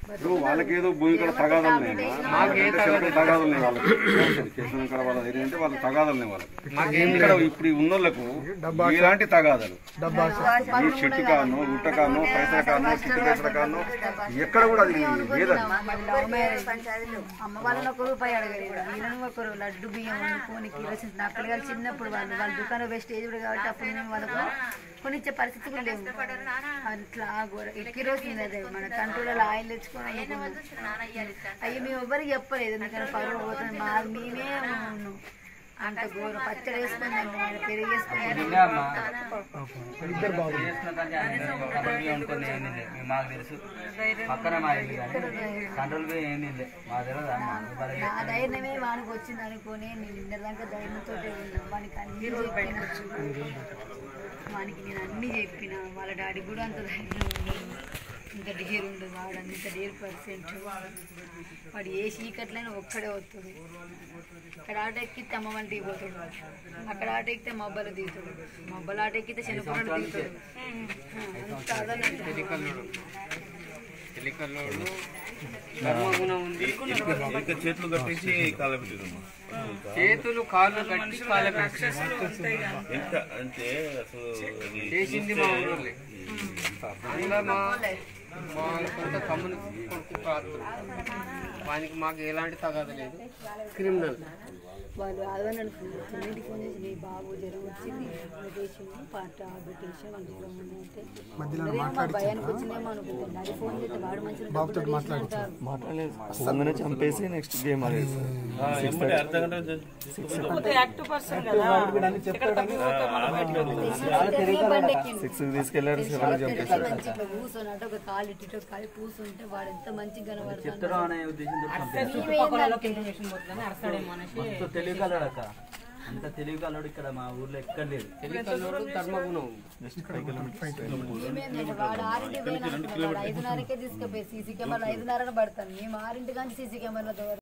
ఇప్పుడు వాళ్ళకేదో భూమి కూడా తగాదాలు ఉన్నాయి తగాదాలు ఉన్నాయి వాళ్ళకి కేసులు ఇక్కడ వాళ్ళ దగ్గర అంటే వాళ్ళ తగాదాలు ఉన్నాయి వాళ్ళకి ఇక్కడ ఇప్పుడు ఈ ఉన్నోళ్ళకు ఇలాంటి తగాదాలు ఈ చెట్టు కాను గుట్ట కాను పైసల కాను చిట్టు పైసల కాను ఎక్కడ కూడా అది లేదండి మాది లవ్ మ్యారేజ్ అమ్మ వాళ్ళని ఒక రూపాయి అడగరు వీళ్ళని ఒకరు లడ్డు బియ్యం వండుకొని కిరోసిన్ నా పిల్లలు చిన్నప్పుడు వాళ్ళు వాళ్ళ దుకాణం పోయి స్టేజ్ కూడా కాబట్టి అప్పుడు మేము వాళ్ళకు కొనిచ్చే పరిస్థితి కూడా లేవు అట్లా ఘోర కిరోసిన్ అదే మన కంట్రోల్ ఆయిల్ తెచ్చుకొని వండుకున్నాం. అయ్యో మేము ఎవ్వరికి చెప్పలేదు ఎందుకంటే పరువు పోతుంది మా మేమే ఉన్నాం అంత ఘోరం పచ్చడి వేసుకొని తిన్నాం, పెరుగు వేసుకొని తిన్నాం. అనుకుని ఏం తినలే మేము మాకు తెలుసు పక్కన మా ఇల్లు కానీ కంట్రోల్ పోయి ఏం తినలే మా తెలియదు అమ్మ అనుకోలేదు. నా ధైర్యమే వానికి వచ్చింది అనుకోని నేను నిన్నదాకా ధైర్యంతో ఉన్నాను వానికి అన్ని చెప్పిన వానికి నేను అన్ని చెప్పిన వాళ్ళ డాడీ కూడా అంత ధైర్యం ఉండదు ఇంత డేర్ ఉండదు వాడు అంత డేర్ పర్సెంట్ వాడు ఏ చీకట్లైనా ఒక్కడే వస్తుంది ఇక్కడ ఆట ఎక్కితే అమ్మ వంటికి పోతాడు అక్కడ ఆట ఎక్కితే మబ్బలు దిగుతాడు మబ్బలు ఆట ఎక్కితే శనిపోరాడు దిగుతాడు అంత అదనంత ఇంకా చేతులు కట్టేసి కాళ్ళ పెట్టిరమ్మా చేతులు కాళ్ళు కట్టి కాళ్ళ ఎంత అంటే అసలు అది చేసింది మా ఊళ్ళో అందులో మా మా సొంత తమ్ముని కొడుకు పాత్ర వానికి మాకు ఎలాంటి తగాద లేదు క్రిమినల్ వాళ్ళు ఆదవనని అన్నింటికి ఫోన్ చేసి నీ బాబు జ్వరం వచ్చింది పెట్టేసింది పాట పెట్టేసి వాళ్ళు జ్వరం ఉంది అంటే అదేమో మా భయానికి వచ్చిందేమో అనుకుంటుంది అది ఫోన్ చేస్తే వాడు మంచిగా బాబుతో మాట్లాడుతారు ముందునే చంపేసి నెక్స్ట్ గేమ్ ఆడేది ఎమ్మటే అర్ధ గంట సిక్స్ తీసుకెళ్ళాడు సెవెన్ చంపేసి మంచిగా కూర్చొని అంటే ఒక కాలు ఇటు ఇటు ఒక కాలు కూర్చుంటే వాడు ఎంత మంచిగా కనబడుతుంది చెప్తారు అనే ఉద్దేశంతో మొత్తం తెలివి కలడు అక్క అంత తెలివి కలడు ఇక్కడ మా ఊర్లో ఎక్కడ లేదు తెలికల్లోడు ధర్మగుణం ఏమేందంటే వాడు ఆరింటి పోయినా వాడు ఐదున్నరకే తీసుకుపోయి సీసీ కెమెరాలు ఐదున్నర పడతాను మేము ఆరింటి కానీ సీసీ కెమెరాలతో